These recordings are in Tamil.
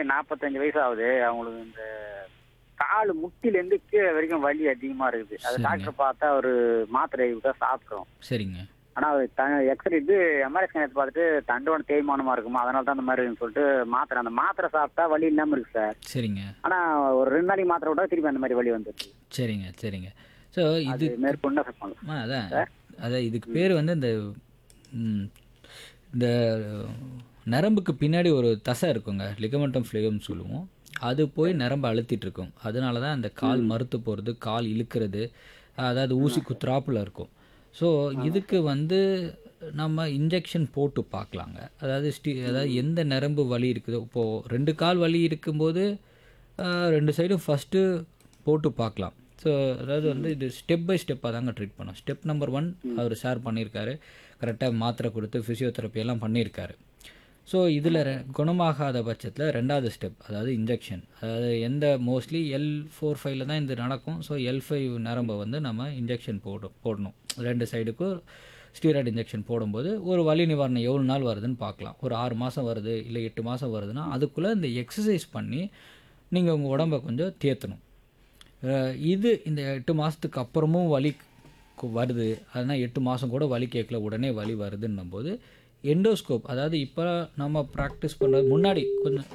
நாற்பத்தஞ்சு வயசு ஆகுது அவங்களுக்கு இந்த கால் முட்டிலேருந்து கீழே வரைக்கும் வலி அதிகமா இருக்குது அது சரிங்க. டாக்டர் பார்த்தா ஒரு மாத்திரை தான் சாப்பிட்டோம் சரிங்க ஆனா அவர் த எக்ஸ்ரே இது எம்ஆர்ஐ ஸ்கேன் எடுத்து பார்த்துட்டு தண்டோட தேய்மானமா இருக்குமா அதனால தான் அந்த மாதிரி இருக்குன்னு சொல்லிட்டு மாத்திரை அந்த மாத்திரை சாப்பிட்டா வலி இல்லாம இருக்கு சார் சரிங்க ஆனா ஒரு ரெண்டு நாளைக்கு மாத்திரை விட்டா திருப்பி அந்த மாதிரி வலி வந்துருச்சு சரிங்க சரிங்க ஸோ அது இது மேற்கொண்டு affect பண்ணும் ஆ, அதான் அதான் இதுக்கு பேர் வந்து இந்த ம், இந்த நரம்புக்கு பின்னாடி ஒரு தசை இருக்குங்க லிகமெண்டம் ஃப்ளேகம்னு சொல்லுவோம் அது போய் நரம்பை அழுத்திட்டு இருக்கும் அதனால தான் அந்த கால் மறுத்து போகிறது கால் இழுக்கிறது அதாவது ஊசி குத்துறாப்புல இருக்கும் ஸோ இதுக்கு வந்து நம்ம இன்ஜெக்ஷன் போட்டு பார்க்கலாங்க அதாவது ஸ்டி அதாவது எந்த நரம்பு வலி இருக்குதோ இப்போது ரெண்டு கால் வலி இருக்கும்போது ஆ, ரெண்டு சைடும் ஃபஸ்ட்டு போட்டு பார்க்கலாம் ஸோ அதாவது வந்து இது ஸ்டெப் பை ஸ்டெப்பாக தாங்க ட்ரீட் பண்ணோம் ஸ்டெப் நம்பர் ஒன் அவர் ஷேர் பண்ணியிருக்காரு கரெக்டாக மாத்திரை கொடுத்து ஃபிசியோதெரப்பி எல்லாம் பண்ணியிருக்காரு ஸோ இதில் குணமாகாத பட்சத்தில் ரெண்டாவது ஸ்டெப் அதாவது இன்ஜெக்ஷன் அதாவது எந்த மோஸ்ட்லி எல் ஃபோர் ஃபைவ்ல தான் இது நடக்கும் ஸோ எல் ஃபைவ் நரம்பை வந்து நம்ம இன்ஜெக்ஷன் போடும் போடணும் ரெண்டு சைடுக்கும் ஸ்டீராய்டு இன்ஜெக்ஷன் போடும்போது ஒரு வலி நிவாரணம் எவ்வளோ நாள் வருதுன்னு பார்க்கலாம் ஒரு ஆறு மாதம் வருது இல்லை எட்டு மாதம் வருதுன்னா அதுக்குள்ளே இந்த எக்ஸசைஸ் பண்ணி நீங்கள் உங்கள் உடம்பை கொஞ்சம் தேற்றணும் அஹ் இது இந்த எட்டு மாதத்துக்கு அப்புறமும் வலி கு- வருது அதனால் எட்டு மாதம் கூட வலி கேட்கல உடனே வலி வருதுன்னும் போது எண்டோஸ்கோப் அதாவது இப்போ நம்ம ப்ராக்டிஸ் பண்ணுறது முன்னாடி கொஞ்சம்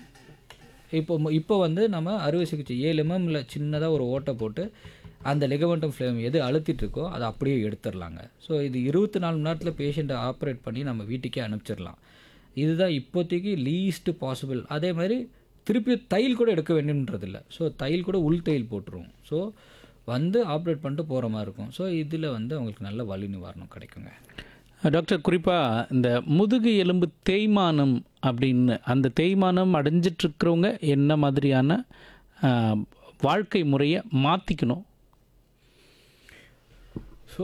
இப்போ மு- இப்போ வந்து நம்ம அறுவை சிகிச்சை ஏழு எம்எம்ல சின்னதாக ஒரு ஓட்டை போட்டு அந்த லெகமெண்டம் ஃப்ளேம் எது அழுத்திட்டு இருக்கோ அதை அப்படியே எடுத்துடலாங்க ஸோ இது இருபத்தி நாலு மணி நேரத்தில் பேஷண்ட்டை ஆப்ரேட் பண்ணி நம்ம வீட்டுக்கே அனுப்பிச்சிடலாம் இதுதான் இப்போதைக்கு லீஸ்ட் பாசிபிள் அதே மாதிரி திருப்பி தையல் கூட எடுக்க வேண்டும்ன்றதில்ல ஸோ தையல் கூட உள் தையல் போட்டுருவோம் ஸோ வந்து ஆப்ரேட் பண்ணிட்டு போகிற மாதிரி இருக்கும் ஸோ இதில் வந்து அவங்களுக்கு நல்ல வலி நிவாரணம் கிடைக்குங்க டாக்டர் குறிப்பாக இந்த முதுகு எலும்பு தேய்மானம் அப்படின்னு அந்த தேய்மானம் அடைஞ்சிட்ருக்கிறவங்க என்ன மாதிரியான ஆ, வாழ்க்கை முறையை மாற்றிக்கணும் ஸோ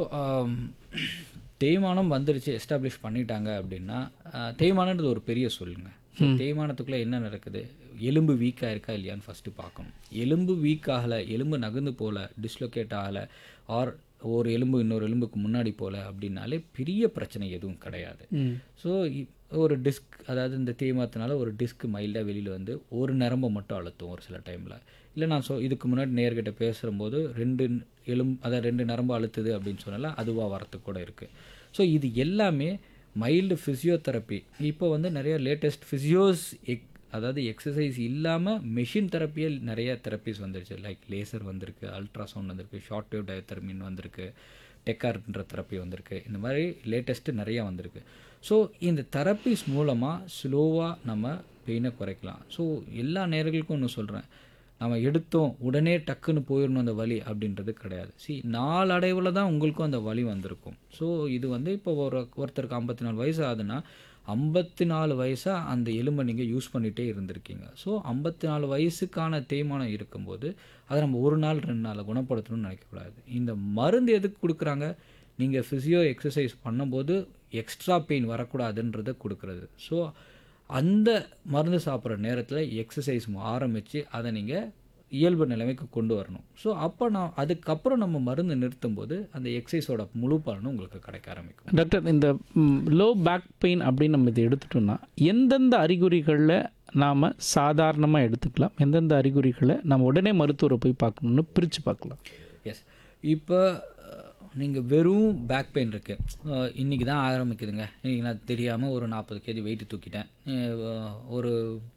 தேய்மானம் வந்துருச்சு எஸ்டாப்ளிஷ் பண்ணிட்டாங்க அப்படின்னா ஆஹ், தேய்மானன்றது ஒரு பெரிய சொல்லுங்க So, தேய்மானத்துக்குள்ளே என்ன நடக்குது எலும்பு வீக்காக இருக்கா இல்லையான்னு ஃபஸ்ட்டு பார்க்கணும் எலும்பு வீக் ஆகலை எலும்பு நகர்ந்து போகல டிஸ்லொகேட் ஆகலை ஆர் ஒரு எலும்பு இன்னொரு எலும்புக்கு முன்னாடி போகல அப்படின்னாலே பெரிய பிரச்சனை எதுவும் கிடையாது ஸோ ஒரு டிஸ்க் அதாவது இந்த தேய்மாத்தினால ஒரு டிஸ்க் மைல்டாக வெளியில் வந்து ஒரு நரம்பை மட்டும் அழுத்தும் ஒரு சில டைமில் இல்லை நான் சொ இதுக்கு முன்னாடி நேர்கிட்ட பேசும்போது ரெண்டு எலும் அதாவது ரெண்டு நரம்பு அழுத்துது அப்படின்னு சொன்னால அதுவாக வரத்துக்கு கூட இருக்குது ஸோ இது எல்லாமே மைல்டு ஃபிசியோதெரப்பி இப்போ வந்து நிறைய லேட்டஸ்ட் ஃபிசியோஸ் எக் அதாவது எக்ஸசைஸ் இல்லாமல் மெஷின் தெரப்பியே நிறைய தெரப்பிஸ் வந்துருச்சு லைக் லேசர் வந்திருக்கு அல்ட்ராசவுண்ட் வந்திருக்கு ஷார்ட் வேவ் டயத்தெர்மின் வந்திருக்கு டெக்கார்ன்ற தெரப்பி வந்திருக்கு இந்த மாதிரி லேட்டஸ்ட்டு நிறையா வந்திருக்கு ஸோ இந்த தெரப்பிஸ் மூலமாக ஸ்லோவாக நம்ம பெயினை குறைக்கலாம் ஸோ எல்லா நேர்களுக்கும் ஒன்று சொல்கிறேன் நம்ம எடுத்தோம் உடனே டக்குன்னு போயிடணும் அந்த வலி அப்படின்றது கிடையாது சி நாளடைவில் தான் உங்களுக்கும் அந்த வலி வந்திருக்கும் ஸோ இது வந்து இப்போ ஒரு ஒருத்தருக்கு ஐம்பத்தி நாலு வயசு ஆகுதுன்னா ஐம்பத்தி நாலு வயசாக அந்த எலும்பை நீங்கள் யூஸ் பண்ணிகிட்டே இருந்திருக்கீங்க ஸோ ஐம்பத்தி நாலு வயசுக்கான தேய்மானம் இருக்கும்போது அதை நம்ம ஒரு நாள் ரெண்டு நாளில் குணப்படுத்தணும்னு நினைக்கக்கூடாது இந்த மருந்து எதுக்கு கொடுக்குறாங்க நீங்கள் ஃபிசியோ எக்ஸசைஸ் பண்ணும்போது எக்ஸ்ட்ரா பெயின் வரக்கூடாதுன்றதை கொடுக்குறது ஸோ அந்த மருந்து சாப்பிட்ற நேரத்தில் எக்ஸசைஸ் ஆரம்பித்து அதை நீங்கள் இயல்பு நிலைமைக்கு கொண்டு வரணும் ஸோ அப்போ நான் அதுக்கப்புறம் நம்ம மருந்து நிறுத்தும்போது அந்த எக்ஸசைஸோட முழு பலனும் உங்களுக்கு கிடைக்க ஆரம்பிக்கும் டாக்டர் இந்த லோ பேக் பெயின் அப்படின்னு நம்ம இதை எடுத்துட்டோம்னா எந்தெந்த அறிகுறிகளில் நாம் சாதாரணமாக எடுத்துக்கலாம் எந்தெந்த அறிகுறிகளை நம்ம உடனே மருத்துவரை போய் பார்க்கணும்னு பிரித்து பார்க்கலாம் எஸ் இப்போ நீங்கள் வெறும் பேக் பெயின் இருக்குது இன்றைக்கி தான் ஆரம்பிக்குதுங்க இன்றைக்கி நான் தெரியாமல் ஒரு நாற்பது கேஜி வெயிட் தூக்கிட்டேன் அஹ் ஒரு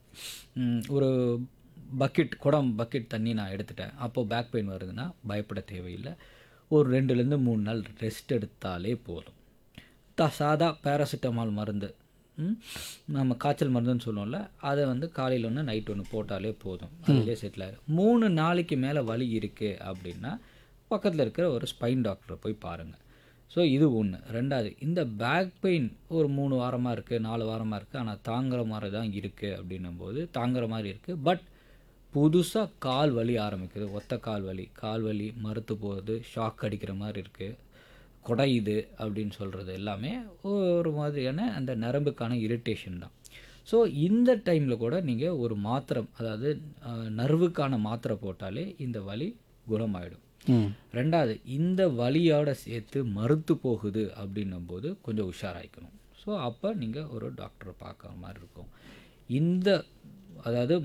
ம், ஒரு பக்கெட் குடம் பக்கெட் தண்ணி நான் எடுத்துட்டேன் அப்போது பேக் பெயின் வருதுன்னா பயப்பட தேவையில்லை ஒரு ரெண்டுலேருந்து மூணு நாள் ரெஸ்ட் எடுத்தாலே போதும் த சாதா பேராசிட்டமால் மருந்து ம், நம்ம காய்ச்சல் மருந்துன்னு சொல்லுவோம்ல அதை வந்து காலையில் ஒன்று நைட் ஒன்று போட்டாலே போதும் அதிலே செட்டில் ஆயிடும் மூணு நாளைக்கு மேலே வலி இருக்குது அப்படின்னா பக்கத்தில் இருக்கிற ஒரு ஸ்பைன் டாக்டரை போய் பாருங்கள் ஸோ இது ஒன்று ரெண்டாவது இந்த பேக் பெயின் ஒரு மூணு வாரமாக இருக்குது நாலு வாரமாக இருக்குது ஆனால் தாங்குற மாதிரி தான் இருக்குது அப்படின்னும் போது தாங்குற மாதிரி இருக்குது பட் புதுசாக கால் வலி ஆரம்பிக்குது ஒத்த கால் வலி கால் வலி மறுத்து போகுது ஷாக் அடிக்கிற மாதிரி இருக்குது குடையுது அப்படின்னு சொல்கிறது எல்லாமே ஒரு மாதிரியான அந்த நரம்புக்கான இரிட்டேஷன் தான் ஸோ இந்த டைமில் கூட நீங்கள் ஒரு மாத்திரை அதாவது அஹ், நர்வுக்கான மாத்திரை போட்டாலே இந்த வலி குணமாயிடும் ரெண்டாவது இந்த வலியோட சேர்த்து மறுத்து போகுது அப்படின்னும் போது கொஞ்சம் உஷாராயிக்கணும் ஸோ அப்போ நீங்கள் ஒரு டாக்டரை பார்க்குற மாதிரி இருக்கும் இந்த அதாவது